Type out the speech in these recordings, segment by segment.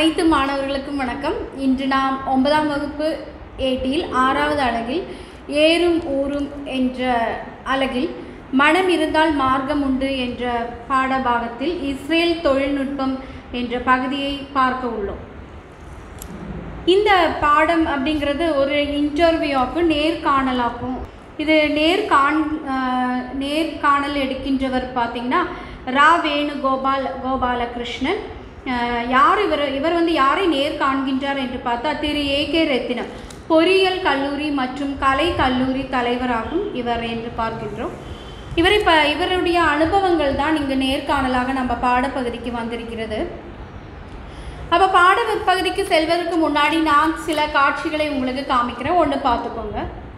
அனைத்து மாணவர்களுக்கும் வணக்கம் இன்று நாம் ஒன்பதாம் வகுப்பு ஏட்டில் ஆறாவது அலகில் ஏறும் ஊரும் என்ற அலகில் மனம் இருந்தால் மார்க்கம் உண்டு என்ற பாடபாகத்தில் இஸ்ரேல் தொழில்நுட்பம் என்ற பகுதியை பார்க்க உள்ளோம் இந்த பாடம் அப்படிங்கிறது ஒரு இன்டர்வியூக்கும் நேர்காணலாக்கும் இது நேர்காண் ஆஹ் நேர்காணல் எடுக்கின்றவர் பார்த்தீங்கன்னா ரா வேணுகோபால் கோபாலகிருஷ்ணன் ஆஹ் யார் இவர் இவர் வந்து யாரை நேர்காண்கின்றார் என்று பார்த்தா திரு ஏ கே ரத்தினம் பொறியியல் கல்லூரி மற்றும் கலை கல்லூரி தலைவராகும் இவர் என்று பார்க்கின்றோம் இவர் இப்போ இவருடைய அனுபவங்கள் தான் இங்கு நேர்காணலாக நம்ம பாடப்பகுதிக்கு வந்திருக்கிறது அப்போ பாட பகுதிக்கு செல்வதற்கு முன்னாடி நான் சில காட்சிகளை உங்களுக்கு காமிக்கிறேன் ஒன்று பார்த்துக்கோங்க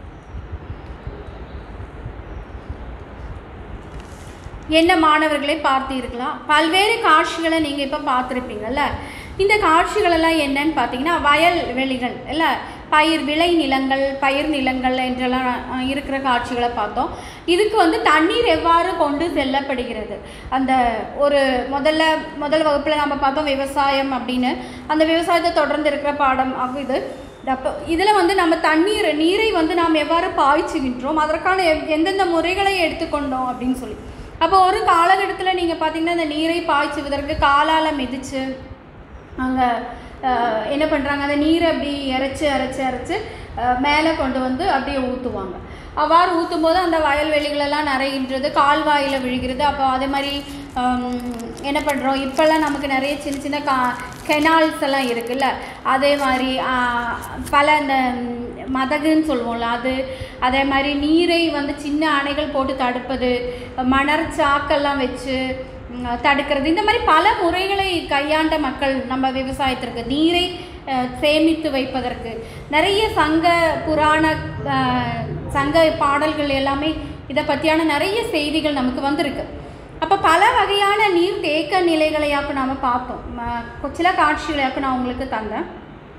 என்ன மாணவர்களை பார்த்தீர்களா பல்வேறு காட்சிகளை நீங்கள் இப்போ பார்த்துருப்பீங்கல்ல இந்த காட்சிகளெல்லாம் என்னன்னு பார்த்தீங்கன்னா வயல் வெளிகள் இல்லை பயிர் விளை நிலங்கள் பயிர் நிலங்கள் என்றெல்லாம் அஹ், இருக்கிற காட்சிகளை பார்த்தோம் இதுக்கு வந்து தண்ணீர் எவ்வாறு கொண்டு செல்லப்படுகிறது அந்த ஒரு முதல்ல முதல் வகுப்பில் நம்ம பார்த்தோம் விவசாயம் அப்படின்னு அந்த விவசாயத்தை தொடர்ந்து இருக்கிற பாடம் ஆகும் இது அப்போ இதில் வந்து நம்ம தண்ணீர் நீரை வந்து நாம் எவ்வாறு பாய்ச்சுகின்றோம் அதற்கான எவ்- எந்தெந்த முறைகளை எடுத்துக்கொண்டோம் அப்படின்னு சொல்லி அப்போ ஒரு காலகட்டத்தில் நீங்கள் பார்த்தீங்கன்னா இந்த நீரை பாய்ச்சுவதற்கு காலால் மிதித்து அங்கே என்ன பண்ணுறாங்க அந்த நீரை அப்படி இறைச்சி இறைச்சி இறைச்சி மேலே கொண்டு வந்து அப்படியே ஊற்றுவாங்க அவ்வாறு ஊற்றும் போது அந்த வயல்வெளிகளெல்லாம் நிறைகின்றது கால்வாயில் விழுகிறது அப்போ அதே மாதிரி ஹம், என்ன பண்ணுறோம் இப்போல்லாம் நமக்கு நிறைய சின்ன சின்ன கா கெனால்ஸ் எல்லாம் இருக்குல்ல அதே மாதிரி ஆஹ், பல இந்த ம், மதகுன்னு சொல்லுவோம்ல அது அதே மாதிரி நீரை வந்து சின்ன அணைகள் போட்டு தடுப்பது மணர் சாக்கெல்லாம் வச்சு ம், தடுக்கிறது இந்த மாதிரி பல முறைகளை கையாண்ட மக்கள் நம்ம விவசாயத்திற்கு நீரை அஹ், சேமித்து வைப்பதற்கு நிறைய சங்க புராண அஹ், சங்க பாடல்கள் எல்லாமே இதை பற்றியான நிறைய செய்திகள் நமக்கு வந்திருக்கு அப்போ பல வகையான நீர் தேக்க நிலைகளையாக்கும் நாம் பார்த்தோம் ம- சில காட்சிகளையாக்கும் நான் உங்களுக்கு தந்தேன்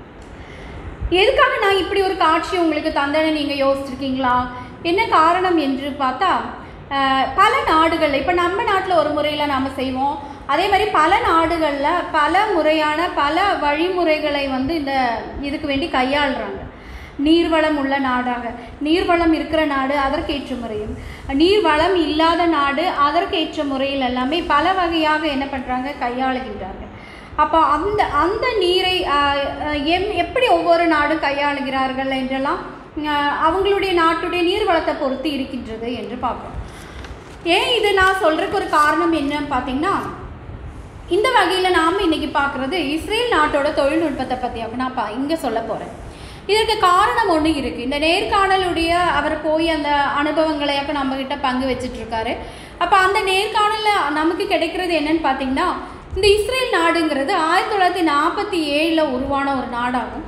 எதுக்காக நான் இப்படி ஒரு காட்சி உங்களுக்கு தந்தேன்னு நீங்கள் யோசிச்சிருக்கீங்களா என்ன காரணம் என்று பார்த்தா அஹ், பல நாடுகளில் இப்போ நம்ம நாட்டில் ஒரு முறையில் நாம் செய்வோம் அதே மாதிரி பல நாடுகளில் பல முறையான பல வழிமுறைகளை வந்து இந்த இதுக்கு வேண்டி கையாளுறாங்க நீர்வளம் உள்ள நாடாக நீர்வளம் இருக்கிற நாடு அதற்கேற்ற முறையும் நீர்வளம் இல்லாத நாடு அதற்கேற்ற முறையில் எல்லாமே பல வகையாக என்ன பண்ணுறாங்க கையாளுகின்றார்கள் அப்போ அந்த அந்த நீரை ஆஹ், ஆஹ், எம் எப்படி ஒவ்வொரு நாடும் கையாளுகிறார்கள் என்றெல்லாம் ஆஹ், அவங்களுடைய நாட்டுடைய நீர்வளத்தை பொறுத்து இருக்கின்றது என்று பார்ப்போம் ஏன் இது நான் சொல்கிறதுக்கு ஒரு காரணம் என்னன்னு பார்த்தீங்கன்னா இந்த வகையில் நாம் இன்னைக்கு பார்க்குறது இஸ்ரேல் நாட்டோட தொழில்நுட்பத்தை பற்றி அப்போ நான் பா இங்கே சொல்ல போகிறேன் இதற்கு காரணம் ஒன்று இருக்குது இந்த நேர்காணலுடைய அவர் போய் அந்த அனுபவங்களை அப்போ நம்மக்கிட்ட பங்கு வச்சிட்டு இருக்காரு அப்போ அந்த நேர்காணலில் நமக்கு கிடைக்கிறது என்னன்னு பார்த்தீங்கன்னா இந்த இஸ்ரேல் நாடுங்கிறது ஆயிரத்தி தொள்ளாயிரத்தி நாற்பத்தி ஏழில் உருவான ஒரு நாடாகும்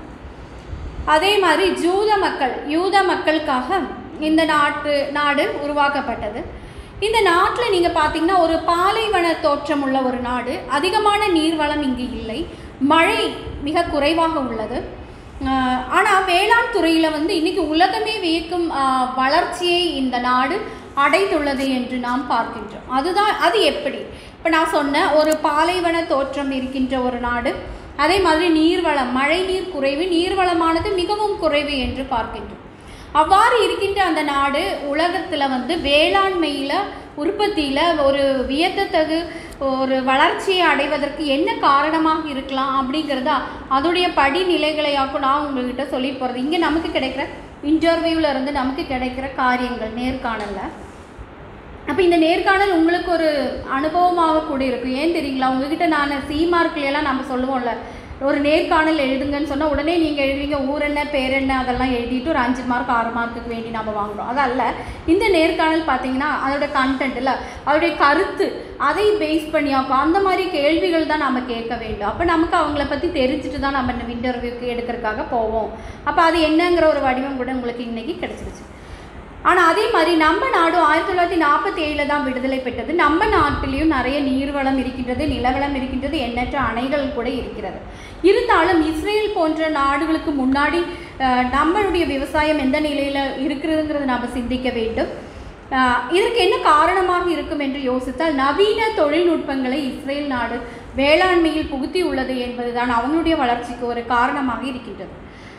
அதே மாதிரி ஜூத மக்கள் யூத மக்களுக்காக இந்த நாட்டு நாடு உருவாக்கப்பட்டது இந்த நாட்டில் நீங்கள் பார்த்தீங்கன்னா ஒரு பாலைவன தோற்றம் உள்ள ஒரு நாடு அதிகமான நீர்வளம் இங்கு இல்லை மழை மிக குறைவாக உள்ளது ஆனால் வேளாண் துறையில் வந்து இன்னைக்கு உலகமே வியக்கும் ஆஹ், வளர்ச்சியை இந்த நாடு அடைந்துள்ளது என்று நாம் பார்க்கின்றோம் அதுதான் அது எப்படி இப்போ நான் சொன்ன ஒரு பாலைவன தோற்றம் இருக்கின்ற ஒரு நாடு அதே மாதிரி நீர்வளம் மழை நீர் குறைவு நீர்வளமானது மிகவும் குறைவு என்று பார்க்கின்றோம் அவ்வாறு இருக்கின்ற அந்த நாடு உலகத்தில் வந்து வேளாண்மையில் உற்பத்தியில் ஒரு வியத்தத்தகு ஒரு வளர்ச்சியை அடைவதற்கு என்ன காரணமாக இருக்கலாம் அப்படிங்கிறத அதோடைய படிநிலைகளையாக்கும் நான் உங்கள்கிட்ட சொல்லி போகிறது இங்கே நமக்கு கிடைக்கிற இன்டர்வியூவில் இருந்து நமக்கு கிடைக்கிற காரியங்கள் நேர்காணலில் அப்போ இந்த நேர்காணல் உங்களுக்கு ஒரு அனுபவமாக கூட இருக்கும் ஏன் தெரியுங்களா உங்ககிட்ட நான் சி மார்க்லையெல்லாம் நம்ம சொல்லுவோம்ல ஒரு நேர்காணல் எழுதுங்கன்னு சொன்னால் உடனே நீங்கள் எழுதுவீங்க ஊர் என்ன பேர் என்ன அதெல்லாம் எழுதிட்டு ஒரு அஞ்சு மார்க் ஆறு மார்க்குக்கு வேண்டி நம்ம வாங்குறோம் அதல்ல இந்த நேர்காணல் பார்த்தீங்கன்னா அதோட கண்டென்ட் இல்லை அதோடைய கருத்து அதை பேஸ் பண்ணி அப்போ அந்த மாதிரி கேள்விகள் தான் நம்ம கேட்க வேண்டும் அப்போ நமக்கு அவங்கள பற்றி தெரிஞ்சுட்டு தான் நம்ம இன்டர்வியூக்கு எடுக்கிறதுக்காக போவோம் அப்போ அது என்னங்கிற ஒரு வடிவம் கூட உங்களுக்கு இன்னைக்கு கிடைச்சிருச்சு ஆனால் அதே மாதிரி நம்ம நாடும் ஆயிரத்தி தொள்ளாயிரத்தி நாற்பத்தி ஏழில் தான் விடுதலை பெற்றது நம்ம நாட்டிலையும் நிறைய நீர்வளம் இருக்கின்றது நிலவளம் இருக்கின்றது எண்ணற்ற அணைகள் கூட இருக்கிறது இருந்தாலும் இஸ்ரேல் போன்ற நாடுகளுக்கு முன்னாடி அஹ், நம்மளுடைய விவசாயம் எந்த நிலையில் இருக்கிறதுங்கிறத நாம் சிந்திக்க வேண்டும் ஆஹ் இதற்கு என்ன காரணமாக இருக்கும் என்று யோசித்தால் நவீன தொழில்நுட்பங்களை இஸ்ரேல் நாடு வேளாண்மையில் புகுத்தி உள்ளது என்பதுதான் அவங்களுடைய வளர்ச்சிக்கு ஒரு காரணமாக இருக்கின்றது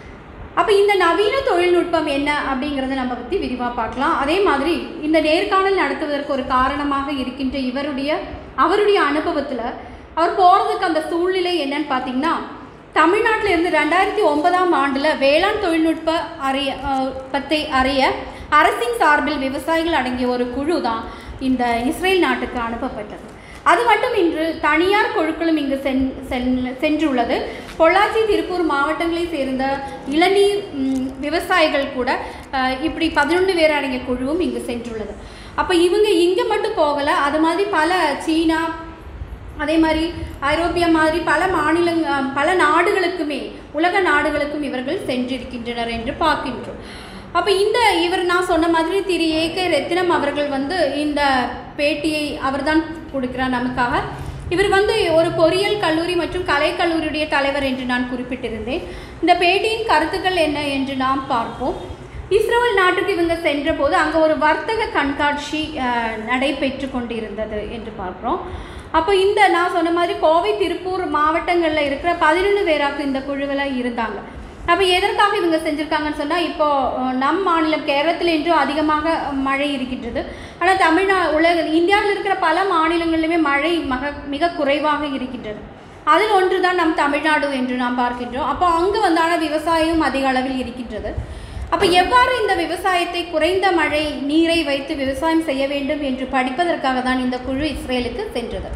அப்போ இந்த நவீன தொழில்நுட்பம் என்ன அப்படிங்கிறத நம்ம பற்றி விரிவாக பார்க்கலாம் அதே மாதிரி இந்த நேர்காணல் நடத்துவதற்கு ஒரு காரணமாக இருக்கின்ற இவருடைய அவருடைய அனுபவத்தில் அவர் போகிறதுக்கு அந்த சூழ்நிலை என்னன்னு பார்த்தீங்கன்னா தமிழ்நாட்டில் இருந்து ரெண்டாயிரத்தி ஒன்பதாம் ஆண்டில் வேளாண் தொழில்நுட்ப அறிய அஹ், பத்தை அறிய அரசின் சார்பில் விவசாயிகள் அடங்கிய ஒரு குழு தான் இந்த இஸ்ரேல் நாட்டுக்கு அனுப்பப்பட்டது அது மட்டும் இன்று தனியார் குழுக்களும் இங்கு சென் சென்- சென்றுள்ளது பொள்ளாச்சி திருப்பூர் மாவட்டங்களை சேர்ந்த இளநீர் ம், விவசாயிகள் கூட அஹ், இப்படி பதினொன்று பேர் அடங்கிய குழுவும் இங்கு சென்றுள்ளது அப்போ இவங்க இங்கே மட்டும் போகலை அது மாதிரி பல சீனா அதே மாதிரி ஐரோப்பிய மாதிரி பல மாநிலங்க பல நாடுகளுக்குமே உலக நாடுகளுக்கும் இவர்கள் சென்றிருக்கின்றனர் என்று பார்க்கின்றோம் அப்போ இந்த இவர் நான் சொன்ன மாதிரி திரு ஏகே ரத்தினம் அவர்கள் வந்து இந்த பேட்டியை அவர்தான் கொடுக்கிறார் நமக்காக இவர் வந்து ஒரு பொறியியல் கல்லூரி மற்றும் கலை கல்லூரியுடைய தலைவர் என்று நான் குறிப்பிட்டிருந்தேன் இந்த பேட்டியின் கருத்துக்கள் என்ன என்று நாம் பார்ப்போம் இஸ்ரேல் நாட்டுக்கு இவங்க சென்றபோது அங்கே ஒரு வர்த்தக கண்காட்சி அஹ், நடைபெற்று கொண்டிருந்தது என்று பார்க்குறோம் அப்போ இந்த நான் சொன்ன மாதிரி கோவை திருப்பூர் மாவட்டங்களில் இருக்கிற பதினொன்று பேராக்கு இந்த குழுவில் இருந்தாங்க அப்போ எதற்காக இவங்க செஞ்சுருக்காங்கன்னு சொன்னால் இப்போது நம் மாநிலம் கேரளத்தில் இன்றும் அதிகமாக மழை இருக்கின்றது ஆனால் தமிழ்நா உலக இந்தியாவில் இருக்கிற பல மாநிலங்களிலுமே மழை மக மிக குறைவாக இருக்கின்றது அதில் ஒன்று தான் நம் தமிழ்நாடு என்று நாம் பார்க்கின்றோம் அப்போ அங்கே வந்தான விவசாயம் அதிக அளவில் இருக்கின்றது அப்போ எவ்வாறு இந்த விவசாயத்தை குறைந்த மழை நீரை வைத்து விவசாயம் செய்ய வேண்டும் என்று படிப்பதற்காக தான் இந்த குழு இஸ்ரேலுக்கு சென்றது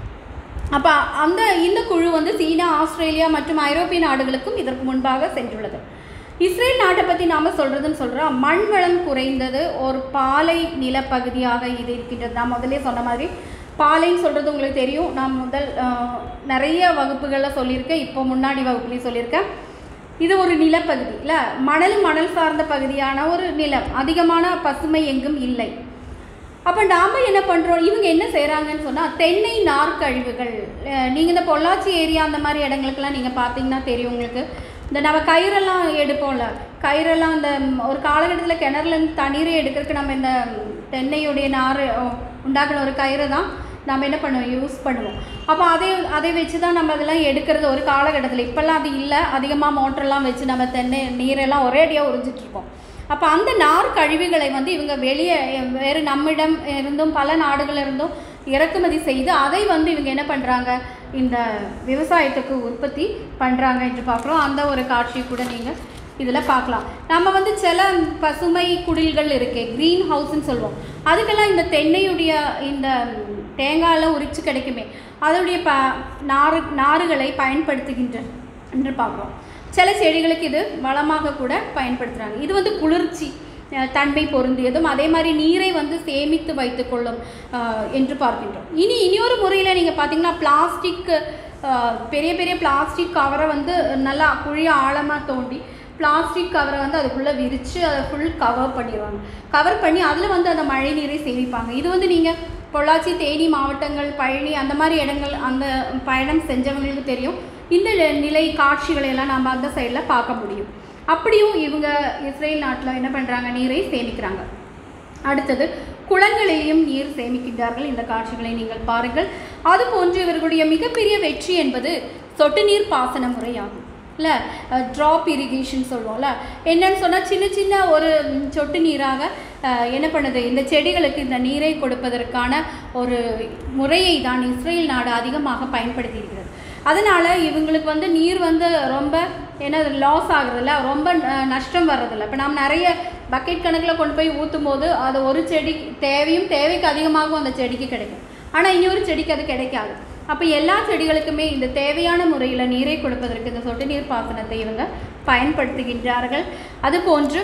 அப்போ அந்த இந்த குழு வந்து சீனா ஆஸ்திரேலியா மற்றும் ஐரோப்பிய நாடுகளுக்கும் இதற்கு முன்பாக சென்றுள்ளது இஸ்ரேல் நாட்டை பற்றி நாம் சொல்கிறதுன்னு சொல்கிறோம் மண் வளம் குறைந்தது ஒரு பாலை நிலப்பகுதியாக இது இருக்கின்றது நான் முதல்ல சொன்ன மாதிரி பாலைன்னு சொல்கிறது உங்களுக்கு தெரியும் நான் முதல் அஹ், நிறைய வகுப்புகளில் சொல்லியிருக்கேன் இப்போ முன்னாடி வகுப்புலேயும் சொல்லியிருக்கேன் இது ஒரு நிலப்பகுதி இல்லை மணல் மணல் சார்ந்த பகுதியான ஒரு நிலம் அதிகமான பசுமை எங்கும் இல்லை அப்போ நாம் என்ன பண்ணுறோம் இவங்க என்ன செய்கிறாங்கன்னு சொன்னால் தென்னை நார்க்கழிவுகள் நீங்கள் இந்த பொள்ளாச்சி ஏரியா அந்த மாதிரி இடங்களுக்கெல்லாம் நீங்கள் பார்த்தீங்கன்னா தெரியும் உங்களுக்கு இந்த நம்ம கயிறெல்லாம் எடுப்போம்ல கயிறெல்லாம் இந்த ம், ஒரு காலகட்டத்தில் கிணறுல இருந்து தண்ணீரை எடுக்கிறதுக்கு நம்ம இந்த ம், தென்னையுடைய நார் உண்டாக்குன ஒரு கயிறை தான் நம்ம என்ன பண்ணுவோம் யூஸ் பண்ணுவோம் அப்போ அதை அதை வச்சு தான் நம்ம அதெல்லாம் எடுக்கிறது ஒரு காலகட்டத்தில் இப்போல்லாம் அது இல்லை அதிகமாக மோட்டர்லாம் வச்சு நம்ம தென்னை நீரெல்லாம் ஒரே அடியாக உறிஞ்சிட்ருக்கோம் அப்போ அந்த நார் கழிவுகளை வந்து இவங்க வெளியே வேறு நம்மிடம் இருந்தும் பல நாடுகளில் இருந்தும் இறக்குமதி செய்து அதை வந்து இவங்க என்ன பண்ணுறாங்க இந்த விவசாயத்துக்கு உற்பத்தி பண்ணுறாங்க என்று பார்க்குறோம் அந்த ஒரு காட்சியை கூட நீங்கள் இதில் பார்க்கலாம் நம்ம வந்து சில பசுமை குடில்கள் இருக்கே க்ரீன் ஹவுஸ்ன்னு சொல்லுவோம் அதுக்கெல்லாம் இந்த தென்னையுடைய இந்த தேங்காயெல்லாம் உரிச்சு கிடைக்குமே அதோடைய ப நாறு நாறுகளை பயன்படுத்துகின்ற என்று பார்க்குறோம் சில செடிகளுக்கு இது வளமாக கூட பயன்படுத்துகிறாங்க இது வந்து குளிர்ச்சி அஹ், தன்மை பொருந்தியதும் அதே மாதிரி நீரை வந்து சேமித்து வைத்துக்கொள்ளும் அஹ், என்று பார்க்கின்றோம் இனி இனியொரு முறையில் நீங்கள் பார்த்தீங்கன்னா பிளாஸ்டிக் பெரிய பெரிய பிளாஸ்டிக் கவரை வந்து நல்லா குழிய ஆழமாக தோண்டி பிளாஸ்டிக் கவரை வந்து அதுக்குள்ளே விரித்து அதை ஃபுல் கவர் பண்ணிடுவாங்க கவர் பண்ணி அதில் வந்து அந்த மழை நீரை சேமிப்பாங்க இது வந்து நீங்கள் பொள்ளாச்சி தேனி மாவட்டங்கள் பழனி அந்த மாதிரி இடங்கள் அந்த பயணம் செஞ்சவங்களுக்கு தெரியும் இந்த நி- நிலை காட்சிகளை எல்லாம் நம்ம அந்த சைடில் பார்க்க முடியும் அப்படியும் இவங்க இஸ்ரேல் நாட்டில் என்ன பண்ணுறாங்க நீரை சேமிக்கிறாங்க அடுத்தது குளங்களிலேயும் நீர் சேமிக்கின்றார்கள் இந்த காட்சிகளை நீங்கள் பாருங்கள் அதுபோன்று இவர்களுடைய மிகப்பெரிய வெற்றி என்பது சொட்டு நீர் பாசன முறையாகும் இல்லை ட்ராப் இரிகேஷன் சொல்லுவோம்ல என்னன்னு சொன்னால் சின்ன சின்ன ஒரு ம், சொட்டு நீராக அஹ், என்ன பண்ணுது இந்த செடிகளுக்கு இந்த நீரை கொடுப்பதற்கான ஒரு முறையை தான் இஸ்ரேல் நாடு அதிகமாக பயன்படுத்தி இருக்கிறது அதனால் இவங்களுக்கு வந்து நீர் வந்து ரொம்ப என்ன லாஸ் ஆகுறதில்ல ரொம்ப அஹ், நஷ்டம் வர்றதில்ல இப்போ நம்ம நிறைய பக்கெட் கணக்கில் கொண்டு போய் ஊற்றும் போது அது ஒரு செடி தேவையும் தேவைக்கு அதிகமாகவும் அந்த செடிக்கு கிடைக்கும் ஆனால் இன்னொரு செடிக்கு அது கிடைக்காது அப்போ எல்லா செடிகளுக்குமே இந்த தேவையான முறையில் நீரை கொடுப்பதற்கு இந்த சொட்டு நீர் பாசனத்தை இவங்க பயன்படுத்துகின்றார்கள் அதுபோன்று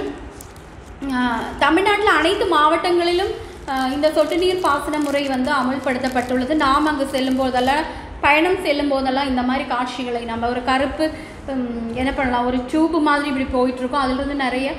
தமிழ்நாட்டில் அனைத்து மாவட்டங்களிலும் ஆஹ், இந்த சொட்டு நீர் பாசன முறை வந்து அமல்படுத்தப்பட்டுள்ளது நாம் அங்கு செல்லும் போதெல்லாம் பயணம் செல்லும் போதெல்லாம் இந்த மாதிரி காட்சிகளை நம்ம ஒரு கருப்பு ஹம், என்ன பண்ணலாம் ஒரு டியூப் மாதிரி இப்படி போயிட்டுருக்கோம் அதிலிருந்து நிறைய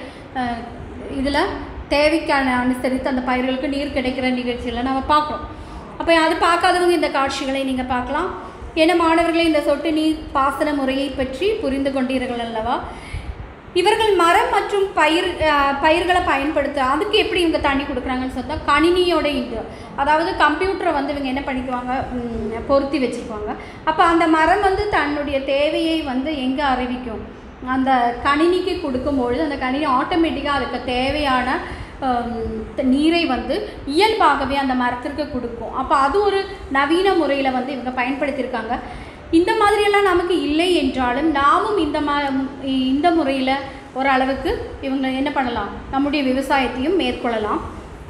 இதில் தேவைக்கான அனுசரித்து அந்த பயிர்களுக்கு நீர் கிடைக்கிற நிகழ்ச்சிகளை நம்ம பார்க்குறோம் அப்போ அது பார்க்காதவங்க இந்த காட்சிகளை நீங்கள் பார்க்கலாம் ஏன்னா மாணவர்களே இந்த சொட்டு நீர் பாசன முறையை பற்றி புரிந்து கொண்டீர்கள் அல்லவா இவர்கள் மரம் மற்றும் பயிர் அஹ், பயிர்களை பயன்படுத்த அதுக்கு எப்படி இவங்க தண்ணி கொடுக்குறாங்கன்னு சொன்னால் கணினியோட இது அதாவது கம்ப்யூட்டரை வந்து இவங்க என்ன பண்ணிக்குவாங்க ம், பொருத்தி வச்சுருப்பாங்க அப்போ அந்த மரம் வந்து தன்னுடைய தேவையை வந்து எங்கே அறிவிக்கும் அந்த கணினிக்கு கொடுக்கும்பொழுது அந்த கணினி ஆட்டோமேட்டிக்காக அதுக்கு தேவையான ஹம், த- நீரை வந்து இயல்பாகவே அந்த மரத்திற்கு கொடுக்கும் அப்போ அது ஒரு நவீன முறையில் வந்து இவங்க பயன்படுத்தியிருக்காங்க இந்த மாதிரியெல்லாம் நமக்கு இல்லை என்றாலும் நாமும் இந்த மா இந்த முறையில் ஓரளவுக்கு இவங்க என்ன பண்ணலாம் நம்முடைய விவசாயத்தையும் மேற்கொள்ளலாம்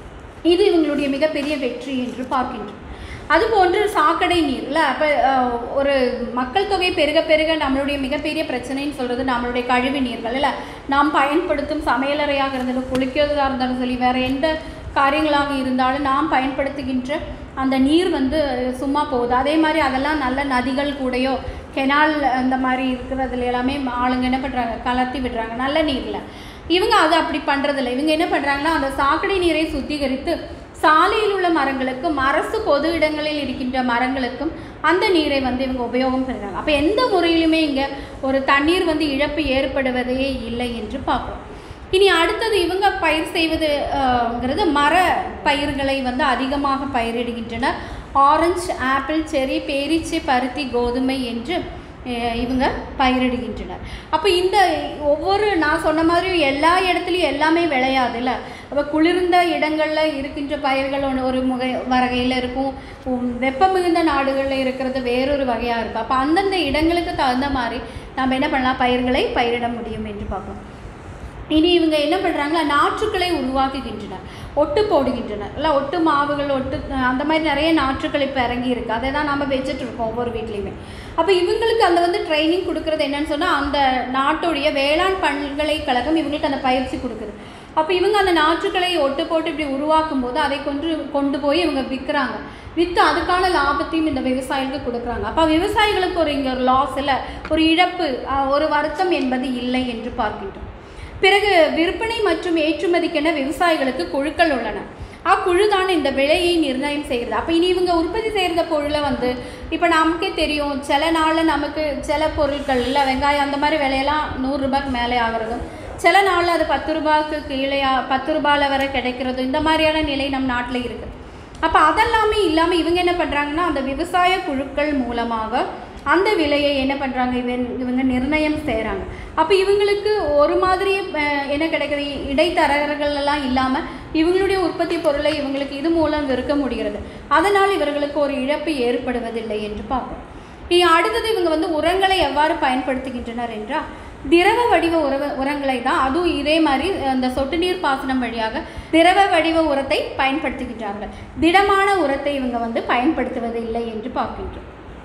இது இவங்களுடைய மிகப்பெரிய வெற்றி என்று பார்க்கின்றோம் அதுபோன்று சாக்கடை நீர் இல்லை அப்போ ஒரு மக்கள் தொகை பெருக பெருக நம்மளுடைய மிகப்பெரிய பிரச்சனைன்னு சொல்கிறது நம்மளுடைய கழிவு நீர்கள் இல்லை நாம் பயன்படுத்தும் சமையலறையாக இருந்தாலும் குளிக்கிறதா இருந்தாலும் சரி வேறு எந்த காரியங்களாக இருந்தாலும் நாம் பயன்படுத்துகின்ற அந்த நீர் வந்து சும்மா போகுது அதே மாதிரி அதெல்லாம் நல்ல நதிகள் கூடயோ கெனால் அந்த மாதிரி இருக்கிறதுல எல்லாமே ஆளுங்க என்ன பண்ணுறாங்க கலர்த்தி விடுறாங்க நல்ல நீரில் இவங்க அது அப்படி பண்ணுறதில்ல இவங்க என்ன பண்ணுறாங்கன்னா அந்த சாக்கடை நீரை சுத்திகரித்து சாலையில் உள்ள மரங்களுக்கும் அரசு பொது இடங்களில் இருக்கின்ற மரங்களுக்கும் அந்த நீரை வந்து இவங்க உபயோகம் பண்ணுறாங்க அப்போ எந்த முறையிலுமே இங்கே ஒரு தண்ணீர் வந்து இழப்பு ஏற்படுவதே இல்லை என்று பார்க்குறோம் இனி அடுத்தது இவங்க பயிர் செய்வதுங்கிறது மர பயிர்களை வந்து அதிகமாக பயிரிடுகின்றனர் ஆரஞ்சு ஆப்பிள் செரி பேரிச்சை பருத்தி கோதுமை என்று அஹ், இவங்க பயிரிடுகின்றனர் அப்போ இந்த ஒவ்வொரு நான் சொன்ன மாதிரி எல்லா இடத்துலையும் எல்லாமே விளையாதுல்ல அப்போ குளிர்ந்த இடங்களில் இருக்கின்ற பயிர்கள் ஒன்று ஒரு முகை வகையில் இருக்கும் உம், வெப்பம் மிகுந்த நாடுகளில் இருக்கிறது வேறொரு வகையாக இருக்கும் அப்போ அந்தந்த இடங்களுக்கு தகுந்த மாதிரி நம்ம என்ன பண்ணலாம் பயிர்களை பயிரிட முடியும் என்று பார்க்கணும் இனி இவங்க என்ன பண்ணுறாங்களா நாற்றுக்களை உருவாக்குகின்றனர் ஒட்டு போடுகின்றனர் இல்லை ஒட்டு மாவுகள் ஒட்டு அந்த மாதிரி நிறைய நாற்றுக்கள் இப்போ இறங்கி இருக்கு அதை தான் நம்ம வச்சுட்டு இருக்கோம் ஒவ்வொரு வீட்லேயுமே அப்போ இவங்களுக்கு அந்த வந்து ட்ரைனிங் கொடுக்குறது என்னன்னு சொன்னால் அந்த நாட்டுடைய வேளாண் பல்கலைக்கழகம் இவங்களுக்கு அந்த பயிற்சி கொடுக்குது அப்போ இவங்க அந்த நாற்றுக்களை ஒட்டு போட்டு இப்படி உருவாக்கும் போது அதை கொண்டு கொண்டு போய் இவங்க விற்கிறாங்க விற்று அதுக்கான லாபத்தையும் இந்த விவசாயிகளுக்கு கொடுக்குறாங்க அப்போ விவசாயிகளுக்கு ஒரு இங்கே ஒரு லாஸ் இல்லை ஒரு இழப்பு அஹ், ஒரு வருத்தம் என்பது இல்லை என்று பார்க்கின்றோம் பிறகு விற்பனை மற்றும் ஏற்றுமதிக்கென விவசாயிகளுக்கு குழுக்கள் உள்ளன அக்குழு தான் இந்த விலையை நிர்ணயம் செய்கிறது அப்போ இனி இவங்க உற்பத்தி செய்கிற பொருளை வந்து இப்போ நமக்கே தெரியும் சில நாளில் நமக்கு சில பொருட்கள் இல்லை வெங்காயம் அந்த மாதிரி விலையெல்லாம் நூறுரூபாய்க்கு மேலே ஆகிறதும் சில நாளில் அது பத்து ரூபாய்க்கு கீழே பத்து ரூபாயில் வரை கிடைக்கிறதும் இந்த மாதிரியான நிலை நம் நாட்டில் இருக்குது அப்போ அதெல்லாமே இல்லாமல் இவங்க என்ன பண்ணுறாங்கன்னா அந்த விவசாய குழுக்கள் மூலமாக அந்த விலையை என்ன பண்ணுறாங்க இவன் இவங்க நிர்ணயம் செய்கிறாங்க அப்போ இவங்களுக்கு ஒரு மாதிரி அஹ், என்ன கிடைக்குது இடைத்தரகர்கள் எல்லாம் இல்லாமல் இவங்களுடைய உற்பத்தி பொருளை இவங்களுக்கு இது மூலம் விற்க முடிகிறது அதனால் இவர்களுக்கு ஒரு இழப்பு ஏற்படுவதில்லை என்று பார்ப்போம் இனி அடுத்தது இவங்க வந்து உரங்களை எவ்வாறு பயன்படுத்துகின்றனர் என்றால் திரவ வடிவ உரவ உரங்களை தான் அதுவும் இதே மாதிரி அந்த சொட்டு நீர் பாசனம் வழியாக திரவ வடிவ உரத்தை பயன்படுத்துகின்றார்கள் திடமான உரத்தை இவங்க வந்து பயன்படுத்துவதில்லை என்று பார்க்கின்றோம்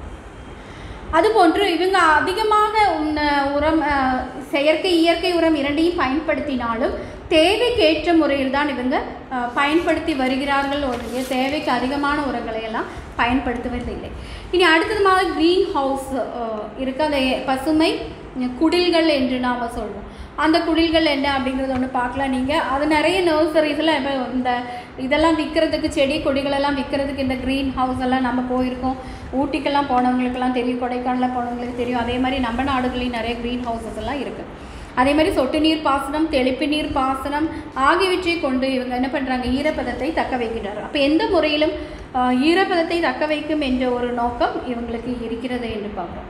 அதுபோன்று இவங்க அதிகமாக உன்ன உரம் அஹ், செயற்கை இயற்கை உரம் இரண்டையும் பயன்படுத்தினாலும் தேவைக்கேற்ற முறையில் தான் இவங்க அஹ், பயன்படுத்தி வருகிறார்கள் ஒழிய தேவைக்கு அதிகமான உரங்களை எல்லாம் பயன்படுத்துவதில்லை இனி அடுத்தது மாதிரி க்ரீன் ஹவுஸ் இருக்கு அந்த பசுமை குடில்கள் என்று நாம் சொல்வோம் அந்த குடில்கள் என்ன அப்படிங்கிறது ஒன்று பார்க்கலாம் நீங்கள் அது நிறைய நர்சரிஸில் இப்போ இந்த இதெல்லாம் விற்கிறதுக்கு செடி கொடிகளெல்லாம் விற்கிறதுக்கு இந்த க்ரீன் ஹவுஸ் எல்லாம் நம்ம போயிருக்கோம் ஊட்டிக்கெல்லாம் போனவங்களுக்கெல்லாம் தெரியும் கொடைக்கானலில் போனவங்களுக்கு தெரியும் அதே மாதிரி நம்ம நாடுகளையும் நிறைய க்ரீன் ஹவுசஸ் எல்லாம் இருக்குது அதே மாதிரி சொட்டு நீர் பாசனம் தெளிப்பு நீர் பாசனம் ஆகியவற்றை கொண்டு இவங்க என்ன பண்ணுறாங்க ஈரப்பதத்தை தக்க வைக்கிறார்கள் அப்போ எந்த முறையிலும் ஆஹ், ஈரப்பதத்தை தக்க வைக்கும் என்ற ஒரு நோக்கம் இவங்களுக்கு இருக்கிறது என்று பார்க்குறோம்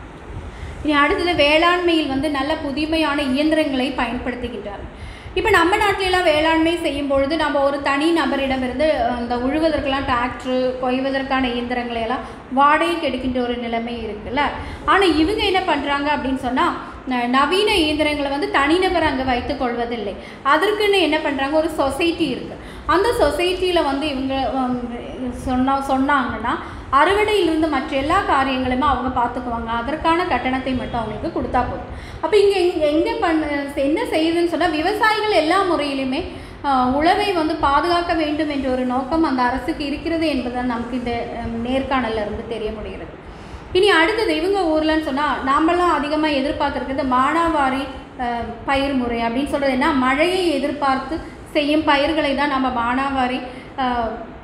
இனி அடுத்தது வேளாண்மையில் வந்து நல்ல புதுமையான இயந்திரங்களை பயன்படுத்துகின்றார்கள் இப்போ நம்ம நாட்டிலலாம் வேளாண்மை செய்யும் பொழுது நம்ம ஒரு தனி நபரிடமிருந்து அந்த உழுவதற்கெல்லாம் டிராக்டரு கொய்வதற்கான இயந்திரங்களை எல்லாம் வாடகைக்கு எடுக்கின்ற ஒரு நிலைமை இருக்குல்ல ஆனால் இவங்க என்ன பண்ணுறாங்க அப்படின்னு சொன்னால் ந- நவீன இயந்திரங்களை வந்து தனிநபர் அங்கே வைத்துக் கொள்வதில்லை அதற்குன்னு என்ன பண்ணுறாங்க ஒரு சொசைட்டி இருக்குது அந்த சொசைட்டியில் வந்து இவங்க சொன்னா சொன்னாங்கன்னா அறுவடையிலிருந்து மற்ற எல்லா காரியங்களுமே அவங்க பார்த்துக்குவாங்க அதற்கான கட்டணத்தை மட்டும் அவங்களுக்கு கொடுத்தா போதும் அப்போ இங்கே எங்கே எங்கே பண்ண என்ன செய்யுதுன்னு சொன்னால் விவசாயிகள் எல்லா முறையிலுமே ஆஹ், உழவை வந்து பாதுகாக்க வேண்டும் என்ற ஒரு நோக்கம் அந்த அரசுக்கு இருக்கிறது என்பதுதான் நமக்கு இந்த ஹம், நேர்காணல்ல இருந்து தெரிய முடிகிறது இனி அடுத்தது இவங்க ஊர்லன்னு சொன்னால் நாமெல்லாம் அதிகமாக எதிர்பார்த்துருக்கிறது மானாவாரி அஹ், பயிர் முறை அப்படின்னு சொல்கிறது என்ன மழையை எதிர்பார்த்து செய்யும் பயிர்களை தான் நம்ம மானாவாரி அஹ்,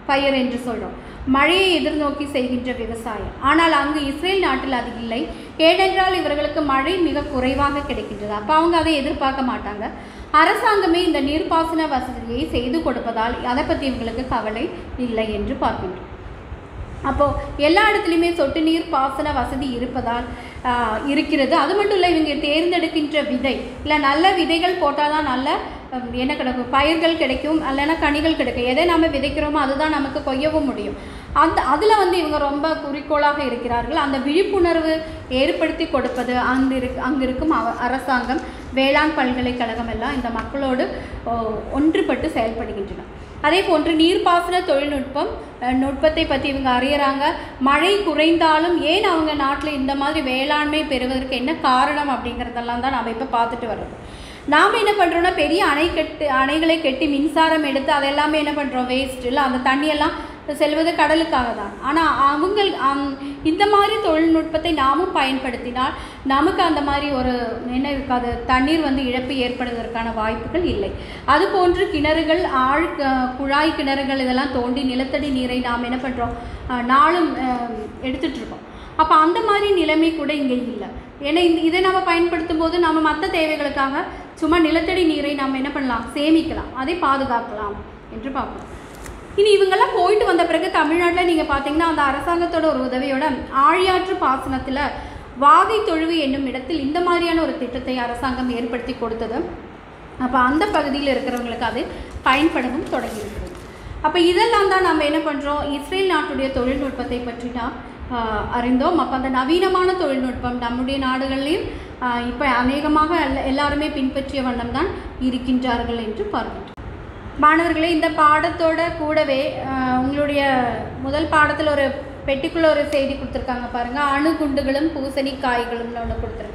பயிர் என்று சொல்கிறோம் மழையை எதிர்நோக்கி செய்கின்ற விவசாயம் ஆனால் அங்கு இஸ்ரேல் நாட்டில் அது இல்லை ஏனென்றால் இவர்களுக்கு மழை மிக குறைவாக கிடைக்கின்றது அப்போ அவங்க அதை எதிர்பார்க்க மாட்டாங்க அரசாங்கமே இந்த நீர்ப்பாசன வசதியை செய்து கொடுப்பதால் அதை பற்றி இவங்களுக்கு கவலை இல்லை என்று பார்க்கின்றோம் அப்போது எல்லா இடத்துலையுமே சொட்டு நீர் பாசன வசதி இருப்பதால் ஆஹ், இருக்கிறது அது மட்டும் இல்லை இவங்க தேர்ந்தெடுக்கின்ற விதை இல்லை நல்ல விதைகள் போட்டால் தான் நல்ல ஹம், என்ன கிடைக்கும் பயிர்கள் கிடைக்கும் இல்லைன்னா கனிகள் கிடைக்கும் எதை நம்ம விதைக்கிறோமோ அதுதான் நமக்கு கொய்யவும் முடியும் அந்த அதில் வந்து இவங்க ரொம்ப குறிக்கோளாக இருக்கிறார்கள் அந்த விழிப்புணர்வு ஏற்படுத்தி கொடுப்பது அங்கு இருக்கு அங்கு இருக்கும் அவ- அரசாங்கம் வேளாண் பல்கலைக்கழகம் எல்லாம் இந்த மக்களோடு ஓ, ஒன்றுபட்டு செயல்படுகின்றன அதே போன்று நீர்ப்பாசன தொழில்நுட்பம் அஹ், நுட்பத்தை பற்றி இவங்க அறியறாங்க மழை குறைந்தாலும் ஏன் அவங்க நாட்டில் இந்த மாதிரி வேளாண்மை பெறுவதற்கு என்ன காரணம் அப்படிங்கிறதெல்லாம் தான் நாம் இப்போ பார்த்துட்டு வர்றோம் நாம் என்ன பண்ணுறோன்னா பெரிய அணை கட்டு அணைகளை கட்டி மின்சாரம் எடுத்து அதெல்லாமே என்ன பண்ணுறோம் வேஸ்ட் இல்லை அந்த தண்ணியெல்லாம் செல்வது கடலுக்காக தான் ஆனால் அவங்க அம், இந்த மாதிரி தொழில்நுட்பத்தை நாமும் பயன்படுத்தினால் நமக்கு அந்த மாதிரி ஒரு என்ன இருக்காது தண்ணீர் வந்து இழப்பு ஏற்படுவதற்கான வாய்ப்புகள் இல்லை அதுபோன்று கிணறுகள் ஆழ் க- குழாய் கிணறுகள் இதெல்லாம் தோண்டி நிலத்தடி நீரை நாம் என்ன பண்ணுறோம் நாளும் அஹ், எடுத்துட்டு இருக்கோம் அப்போ அந்த மாதிரி நிலைமை கூட இங்கே இல்லை ஏன்னா இந்த இதை நம்ம பயன்படுத்தும் போது நம்ம மற்ற தேவைகளுக்காக சும்மா நிலத்தடி நீரை நாம் என்ன பண்ணலாம் சேமிக்கலாம் அதை பாதுகாக்கலாம் என்று பார்ப்போம் இனி இவங்கெல்லாம் போயிட்டு வந்த பிறகு தமிழ்நாட்டில் நீங்கள் பார்த்தீங்கன்னா அந்த அரசாங்கத்தோட ஒரு உதவியோட ஆழியாற்று பாசனத்தில் வாகை தொழுவு என்னும் இடத்தில் இந்த மாதிரியான ஒரு திட்டத்தை அரசாங்கம் ஏற்படுத்தி கொடுத்தது அப்போ அந்த பகுதியில் இருக்கிறவங்களுக்கு அது பயன்படவும் தொடங்கியிருக்கிறது அப்போ இதெல்லாம் தான் நம்ம என்ன பண்ணுறோம் இஸ்ரேல் நாட்டுடைய தொழில்நுட்பத்தை பற்றி நாம் ஆஹ், அறிந்தோம் அப்போ அந்த நவீனமான தொழில்நுட்பம் நம்முடைய நாடுகள்லையும் இப்போ அநேகமாக எல்லா- எல்லாருமே பின்பற்றிய வண்ணம் தான் இருக்கின்றார்கள் என்று பார்க்கின்றோம் மாணவர்களே இந்த பாடத்தோட கூடவே ஆஹ், உங்களுடைய முதல் பாடத்தில் ஒரு பெட்டிக்குள்ள ஒரு செய்தி கொடுத்துருக்காங்க பாருங்கள் அணுகுண்டுகளும் பூசணிக்காய்களும்னு ஒன்று கொடுத்துருக்காங்க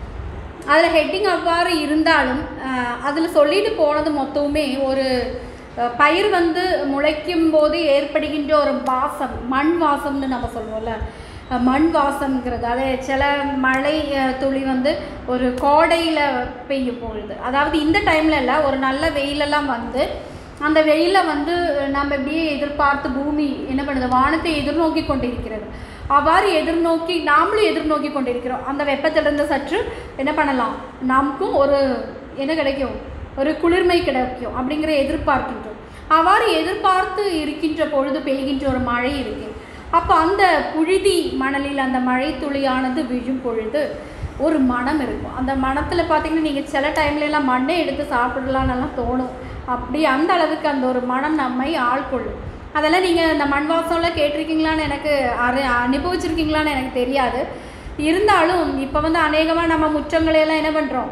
அதில் ஹெட்டிங் அவ்வாறு இருந்தாலும் அதில் சொல்லிட்டு போனது மொத்தமுமே ஒரு அஹ், பயிர் வந்து முளைக்கும் போது ஏற்படுகின்ற ஒரு வாசம் மண் வாசம்னு நம்ம சொல்லுவோம்ல அஹ், மண் வாசம்ங்கிறது அது சில மழை அஹ், துளி வந்து ஒரு கோடையில் பெய்யும் பொழுது அதாவது இந்த டைமில் இல்லை ஒரு நல்ல வெயிலெல்லாம் வந்து அந்த வெயிலில் வந்து நம்ம எப்படியே எதிர்பார்த்து பூமி என்ன பண்ணுது வானத்தை எதிர்நோக்கி கொண்டிருக்கிறது அவ்வாறு எதிர்நோக்கி நாமளும் எதிர்நோக்கி கொண்டிருக்கிறோம் அந்த வெப்பத்திலிருந்து சற்று என்ன பண்ணலாம் நமக்கும் ஒரு என்ன கிடைக்கும் ஒரு குளிர்மை கிடைக்கும் அப்படிங்கிற எதிர்பார்க்கின்றோம் அவ்வாறு எதிர்பார்த்து இருக்கின்ற பொழுது பெய்கின்ற ஒரு மழை இருக்கு அப்போ அந்த புழுதி மணலில் அந்த மழை துளியானது விழும் பொழுது ஒரு மனம் இருக்கும் அந்த மனத்தில் பார்த்தீங்கன்னா நீங்கள் சில டைம்ல எல்லாம் மண்ணை எடுத்து சாப்பிடலாம்னெல்லாம் தோணும் அப்படி அந்த அளவுக்கு அந்த ஒரு மனம் நம்மை ஆள்கொள்ளும் அதெல்லாம் நீங்கள் இந்த மண் வாசம்லாம் கேட்டிருக்கீங்களான்னு எனக்கு அரு அனுபவிச்சிருக்கீங்களான்னு எனக்கு தெரியாது இருந்தாலும் இப்போ வந்து அநேகமாக நம்ம முற்றங்களை எல்லாம் என்ன பண்ணுறோம்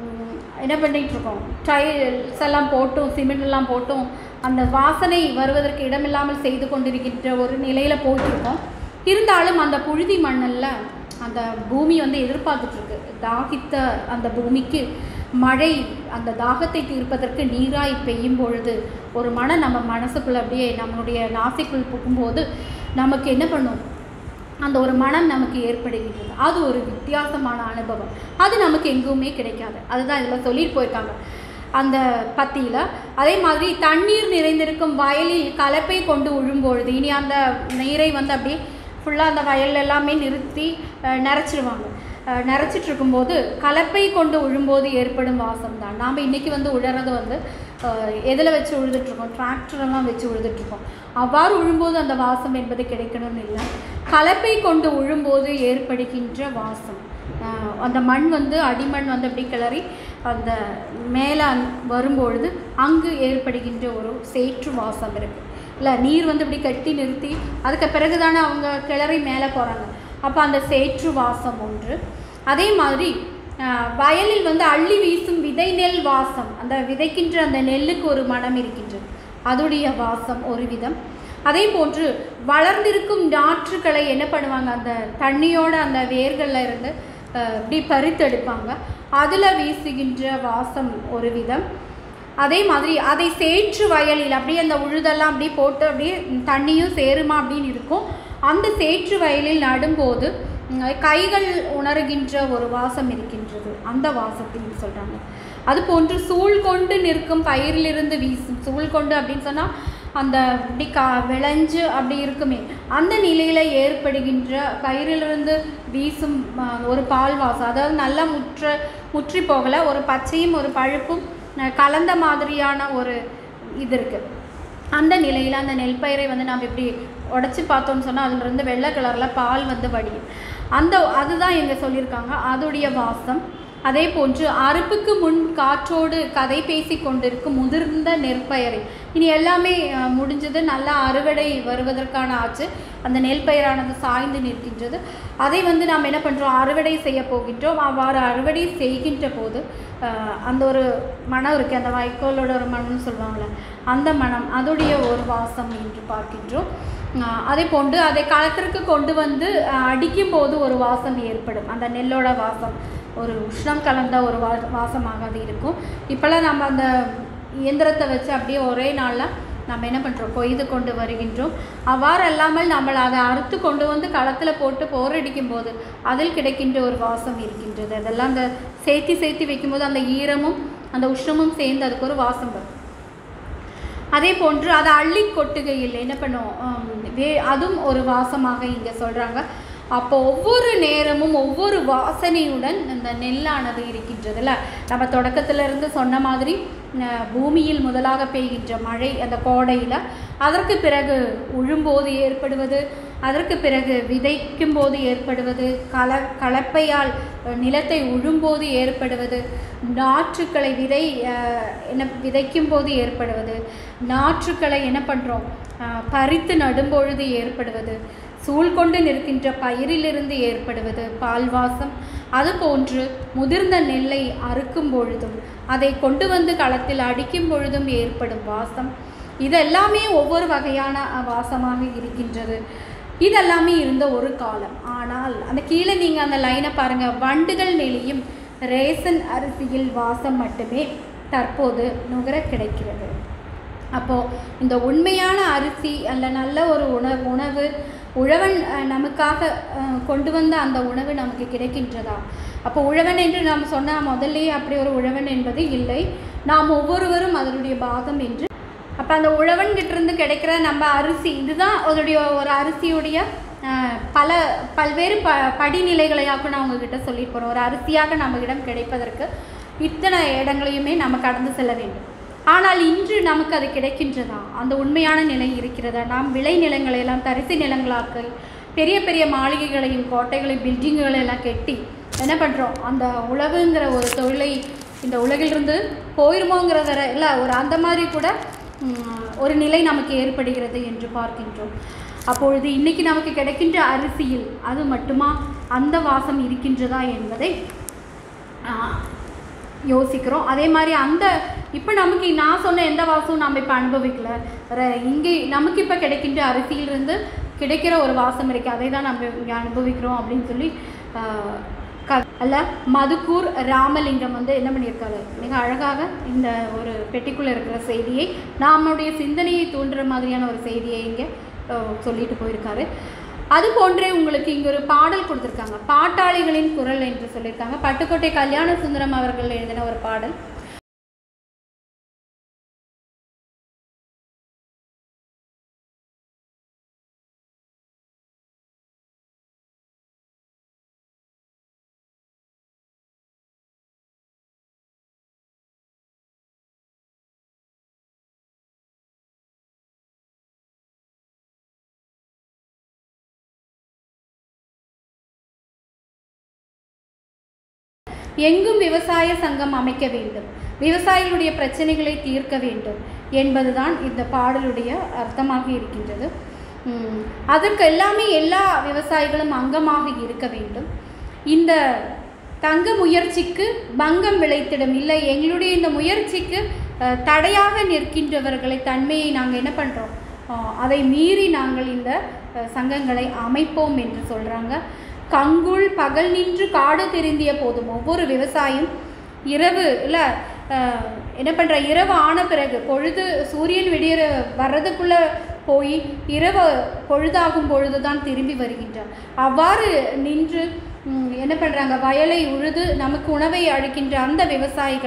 என்ன பண்ணிகிட்டு இருக்கோம் டைல்ஸ் எல்லாம் போட்டும் சிமெண்ட் எல்லாம் போட்டும் அந்த வாசனை வருவதற்கு இடமில்லாமல் செய்து கொண்டிருக்கின்ற ஒரு நிலையில் போயிட்டுருக்கோம் இருந்தாலும் அந்த புழுதி மண்ணில் அந்த பூமி வந்து எதிர்பார்த்துட்ருக்கு தாகித்த அந்த பூமிக்கு மழை அந்த தாகத்தை தீர்ப்பதற்கு நீராய் பெய்யும் பொழுது ஒரு மனம் நம்ம மனசுக்குள்ள அப்படியே நம்மளுடைய நாசிக்குள் புகும்போது நமக்கு என்ன பண்ணும் அந்த ஒரு மனம் நமக்கு ஏற்படுகின்றது அது ஒரு வித்தியாசமான அனுபவம் அது நமக்கு எங்குமே கிடைக்காது அதுதான் இதில் சொல்லிட்டு போயிருக்காங்க அந்த பத்தியில் அதே மாதிரி தண்ணீர் நிறைந்திருக்கும் வயலில் கலப்பை கொண்டு உழும்பொழுது இனி அந்த நீரை வந்து அப்படியே ஃபுல்லாக அந்த வயல் எல்லாமே நிறுத்தி அஹ், நிறச்சிருவாங்க அஹ், நிறச்சிட்டு இருக்கும்போது கலப்பை கொண்டு உழும்போது ஏற்படும் வாசம் தான் நாம் இன்றைக்கி வந்து உழறது வந்து எதில் வச்சு உழுதுட்ருக்கோம் டிராக்டரெல்லாம் வச்சு உழுதுட்ருக்கோம் அவ்வாறு உழும்போது அந்த வாசம் என்பது கிடைக்கணும்னு இல்லை கலப்பை கொண்டு உழும்போது ஏற்படுகின்ற வாசம் அஹ், அந்த மண் வந்து அடிமண் வந்து அப்படி கிளறி அந்த மேலே வரும்பொழுது அங்கு ஏற்படுகின்ற ஒரு சேற்று வாசம் இருக்குது இல்லை நீர் வந்து இப்படி கட்டி நிறுத்தி அதுக்கு பிறகு தானே அவங்க கிளறி மேலே போகிறாங்க அப்போ அந்த சேற்று வாசம் ஒன்று அதே மாதிரி ஆஹ், வயலில் வந்து அள்ளி வீசும் விதை நெல் வாசம் அந்த விதைக்கின்ற அந்த நெல்லுக்கு ஒரு மனம் இருக்கின்றது அதுடைய வாசம் ஒரு விதம் அதே போன்று வளர்ந்திருக்கும் நாற்றுக்களை என்ன பண்ணுவாங்க அந்த தண்ணியோட அந்த வேர்களில் இருந்து ஆஹ், இப்படி பறித்தெடுப்பாங்க அதில் வீசுகின்ற வாசம் ஒரு விதம் அதே மாதிரி அதை சேற்று வயலில் அப்படியே அந்த உழுதெல்லாம் அப்படியே போட்டு அப்படியே தண்ணியும் சேருமா அப்படின்னு இருக்கும் அந்த சேற்று வயலில் நடும்போது ம், கைகள் உணர்கின்ற ஒரு வாசம் இருக்கின்றது அந்த வாசத்தையும் சொல்கிறாங்க அது போன்று சூழ் கொண்டு நிற்கும் பயிரிலிருந்து வீசும் சூழ் கொண்டு அப்படின்னு சொன்னால் அந்த இப்படி கா விளைஞ்சு அப்படி இருக்குமே அந்த நிலையில் ஏற்படுகின்ற பயிரிலிருந்து வீசும் ஆ, ஒரு பால் வாசம் அதாவது நல்லா முற்ற முற்றி போகலை ஒரு பச்சையும் ஒரு பழுப்பும் அஹ், கலந்த மாதிரியான ஒரு இது இருக்குது அந்த நிலையில் அந்த நெல் பயிரை வந்து நம்ம இப்படி உடச்சி பார்த்தோம்னு சொன்னால் அதிலிருந்து வெள்ளை கலரில் பால் வந்து வடியும் அந்த அதுதான் எங்க சொல்லியிருக்காங்க அதோடைய வாசம் அதே போன்று அறுப்புக்கு முன் காற்றோடு கதை பேசி கொண்டிருக்கும் முதிர்ந்த நெற்பயிரை இனி எல்லாமே அஹ், முடிஞ்சது நல்லா அறுவடை வருவதற்கான ஆச்சு அந்த நெல் பயிரானது சாய்ந்து நிற்கின்றது அதை வந்து நாம் என்ன பண்ணுறோம் அறுவடை செய்ய போகின்றோம் அவ்வாறு அறுவடை செய்கின்ற போது அஹ், அந்த ஒரு மனம் இருக்குது அந்த வைக்கோலோட ஒரு மனம்னு சொல்லுவாங்கள்ல அந்த மனம் அதோடைய ஒரு வாசம் என்று பார்க்கின்றோம் அஹ், அதே போன்று அதை களத்திற்கு கொண்டு வந்து அஹ், அடிக்கும் போது ஒரு வாசம் ஏற்படும் அந்த நெல்லோட வாசம் ஒரு உஷ்ணம் கலந்த ஒரு வா வாசமாக அது இருக்கும் இப்போல்லாம் நம்ம அந்த இயந்திரத்தை வச்சு அப்படியே ஒரே நாளில் நம்ம என்ன பண்ணுறோம் கொய்து கொண்டு வருகின்றோம் அவ்வாறு அல்லாமல் நம்ம அதை அறுத்து கொண்டு வந்து களத்தில் போட்டு போரடிக்கும் போது அதில் கிடைக்கின்ற ஒரு வாசம் இருக்கின்றது அதெல்லாம் அந்த சேர்த்தி சேர்த்தி வைக்கும்போது அந்த ஈரமும் அந்த உஷ்ணமும் சேர்ந்து அதுக்கு ஒரு வாசம் வரும் அதே போன்று அதை அள்ளி கொட்டுகையில் என்ன பண்ணும் ஆம், வே அதுவும் ஒரு வாசமாக இங்கே சொல்கிறாங்க அப்போ ஒவ்வொரு நேரமும் ஒவ்வொரு வாசனையுடன் இந்த நெல்லானது இருக்கின்றதுல நம்ம தொடக்கத்துல இருந்து சொன்ன மாதிரி அஹ், பூமியில் முதலாக பெய்கின்ற மழை அந்த கோடையில் அதற்கு பிறகு உழும்போது ஏற்படுவது அதற்கு பிறகு விதைக்கும் போது ஏற்படுவது கல கலப்பையால் அஹ், நிலத்தை உழும்போது ஏற்படுவது நாற்றுக்களை விதை அஹ், என்ன விதைக்கும் போது ஏற்படுவது நாற்றுக்களை என்ன பண்ணுறோம் பறித்து நடும்பொழுது ஏற்படுவது சூழ் கொண்டு நிற்கின்ற பயிரிலிருந்து ஏற்படுவது பால்வாசம் அதுபோன்று முதிர்ந்த நெல்லை அறுக்கும் பொழுதும் அதை கொண்டு வந்து களத்தில் அடிக்கும் பொழுதும் ஏற்படும் வாசம் இதெல்லாமே ஒவ்வொரு வகையான அஹ், வாசமாக இருக்கின்றது இதெல்லாமே இருந்த ஒரு காலம் ஆனால் அந்த கீழே நீங்கள் அந்த லைனை பாருங்கள் வண்டுகள் நெளியும் ரேசன் அரிசியில் வாசம் மட்டுமே தற்போது நுகர கிடைக்கிறது அப்போது இந்த உண்மையான அரிசி அல்ல நல்ல ஒரு உணவு உணவு உழவன் அஹ், நமக்காக அஹ், கொண்டு வந்த அந்த உணவு நமக்கு கிடைக்கின்றதா அப்போ உழவன் என்று நாம் சொன்னால் முதல்லயே அப்படி ஒரு உழவன் என்பது இல்லை நாம் ஒவ்வொருவரும் அதனுடைய பாகம் என்று அப்போ அந்த உழவன்கிட்ட இருந்து கிடைக்கிற நம்ம அரிசி இதுதான் அதனுடைய ஒரு அரிசியுடைய அஹ், பல பல்வேறு ப படிநிலைகளையாக நான் உங்ககிட்ட சொல்லிட்டு போகிறோம் ஒரு அரிசியாக நம்மிடம் கிடைப்பதற்கு இத்தனை இடங்களையுமே நம்ம கடந்து செல்ல வேண்டும் ஆனால் இன்று நமக்கு அது கிடைக்கின்றதா அந்த உண்மையான நிலை இருக்கிறதா நாம் விளை நிலங்களை எல்லாம் தரிசு நிலங்களாக்கி பெரிய பெரிய மாளிகைகளையும் கோட்டைகளையும் பில்டிங்குகளை எல்லாம் கெட்டி என்ன பண்ணுறோம் அந்த உழவுங்கிற ஒரு தொழிலை இந்த உலகிலிருந்து போயிருமோங்கிறத இல்லை ஒரு அந்த மாதிரி கூட ம், ஒரு நிலை நமக்கு ஏற்படுகிறது என்று பார்க்கின்றோம் அப்பொழுது இன்னைக்கு நமக்கு கிடைக்கின்ற அரிசியில் அது மட்டுமா அந்த வாசம் இருக்கின்றதா என்பதை ஆ, யோசிக்கிறோம் அதே மாதிரி அந்த இப்போ நமக்கு நான் சொன்ன எந்த வாசமும் நம்ம இப்போ அனுபவிக்கல ர- இங்கே நமக்கு இப்போ கிடைக்கின்ற அரிசியிலிருந்து கிடைக்கிற ஒரு வாசம் இருக்குது அதை தான் நம்ம இங்கே அனுபவிக்கிறோம் அப்படின்னு சொல்லி ஆ, க அல்ல மதுக்கூர் ராமலிங்கம் வந்து என்ன பண்ணியிருக்காரு மிக அழகாக இந்த ஒரு பெட்டிக்குள்ளே இருக்கிற செய்தியை நம்முடைய சிந்தனையை தூண்டுற மாதிரியான ஒரு செய்தியை இங்கே ஆ, சொல்லிட்டு போயிருக்காரு அது போன்றே உங்களுக்கு இங்கே ஒரு பாடல் கொடுத்துருக்காங்க பாட்டாளிகளின் குரல் என்று சொல்லியிருக்காங்க பட்டுக்கோட்டை கல்யாண சுந்தரம் அவர்கள் எழுதின ஒரு பாடல் எங்கும் விவசாய சங்கம் அமைக்க வேண்டும் விவசாயிகளுடைய பிரச்சனைகளை தீர்க்க வேண்டும் என்பதுதான் இந்த பாடலுடைய அர்த்தமாக இருக்கின்றது உம், அதற்கு எல்லாமே எல்லா விவசாயிகளும் அங்கமாக இருக்க வேண்டும் இந்த தங்க முயற்சிக்கு பங்கம் விளைத்திடும் இல்லை எங்களுடைய இந்த முயற்சிக்கு அஹ், தடையாக நிற்கின்றவர்களை தன்மையை நாங்கள் என்ன பண்ணுறோம் அதை மீறி நாங்கள் இந்த அஹ், சங்கங்களை அமைப்போம் என்று சொல்கிறாங்க கங்குள் பகல் நின்று காடு தெரிந்திய போதும் ஒவ்வொரு விவசாயம் இரவு இல்லை என்ன பண்ணுற இரவு ஆன பிறகு பொழுது சூரியன் விடியற வர்றதுக்குள்ளே போய் இரவு பொழுதாகும் பொழுது தான் திரும்பி வருகின்றார் அவ்வாறு நின்று ம், என்ன பண்ணுறாங்க வயலை உழுது நமக்கு உணவை அளிக்கின்ற அந்த விவசாயிகள்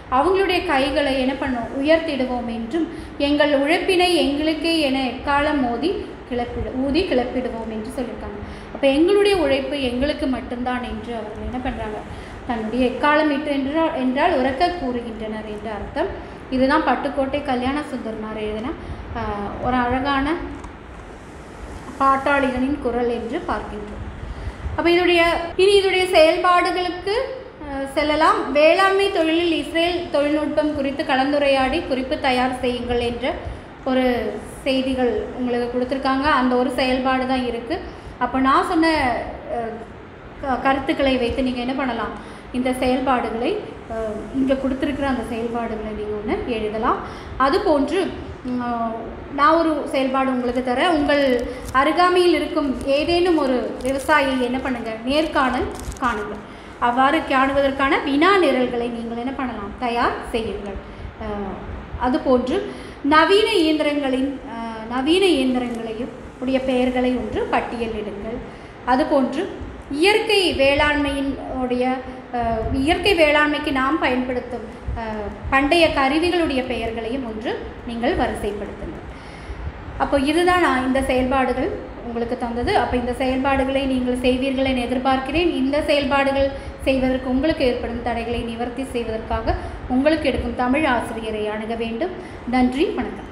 அவங்களுடைய கைகளை என்ன பண்ணோம் உயர்த்திடுவோம் என்றும் எங்கள் உழைப்பினை எங்களுக்கே என எக்காலம் மோதி கிளப்பிடு ஊதி கிளப்பிடுவோம் என்று சொல்லியிருக்காங்க அப்போ எங்களுடைய உழைப்பு எங்களுக்கு மட்டும்தான் என்று அவர்கள் என்ன பண்ணுறாங்க தன்னுடைய எக்காலம் இட்டு என்றால் என்றால் உறக்க கூறுகின்றனர் என்ற அர்த்தம் இதுதான் பட்டுக்கோட்டை கல்யாண சுந்தரனார் எழுதின ஆஹ், ஒரு அழகான பாட்டாளிகளின் குரல் என்று பார்க்கின்றோம் அப்போ இதோடைய இனி இதோடைய செயல்பாடுகளுக்கு அஹ், செல்லலாம் வேளாண்மை தொழிலில் இஸ்ரேல் தொழில்நுட்பம் குறித்து கலந்துரையாடி குறிப்பு தயார் செய்யுங்கள் என்ற ஒரு செய்திகள் உங்களுக்கு கொடுத்துருக்காங்க அந்த ஒரு செயல்பாடு தான் இருக்குது அப்போ நான் சொன்ன அஹ், க- கருத்துக்களை வைத்து நீங்கள் என்ன பண்ணலாம் இந்த செயல்பாடுகளை இங்கே கொடுத்துருக்குற அந்த செயல்பாடுகளை நீங்கள் ஒன்று எழுதலாம் அதுபோன்று உம், நான் ஒரு செயல்பாடு உங்களுக்கு தரேன் உங்கள் அருகாமையில் இருக்கும் ஏதேனும் ஒரு விவசாயியை என்ன பண்ணுங்கள் நேர்காணல் காணுங்கள் அவ்வாறு காணுவதற்கான வினா நிரல்களை நீங்கள் என்ன பண்ணலாம் தயார் செய்யுங்கள் அஹ், அதுபோன்று நவீன இயந்திரங்களின் அஹ், நவீன இயந்திரங்களையும் உடைய பெயர்களை ஒன்று பட்டியலிடுங்கள் அதுபோன்று இயற்கை வேளாண்மையின் உடைய அஹ், இயற்கை வேளாண்மைக்கு நாம் பயன்படுத்தும் அஹ், பண்டைய கருவிகளுடைய பெயர்களையும் ஒன்று நீங்கள் வரிசைப்படுத்துங்கள் அப்போ இதுதான் நான் இந்த செயல்பாடுகள் உங்களுக்கு தந்தது அப்போ இந்த செயல்பாடுகளை நீங்கள் செய்வீர்கள் என எதிர்பார்க்கிறேன் இந்த செயல்பாடுகள் செய்வதற்கு உங்களுக்கு ஏற்படும் தடைகளை நிவர்த்தி செய்வதற்காக உங்களுக்கு எடுக்கும் தமிழ் ஆசிரியரை அணுக வேண்டும் நன்றி வணக்கம்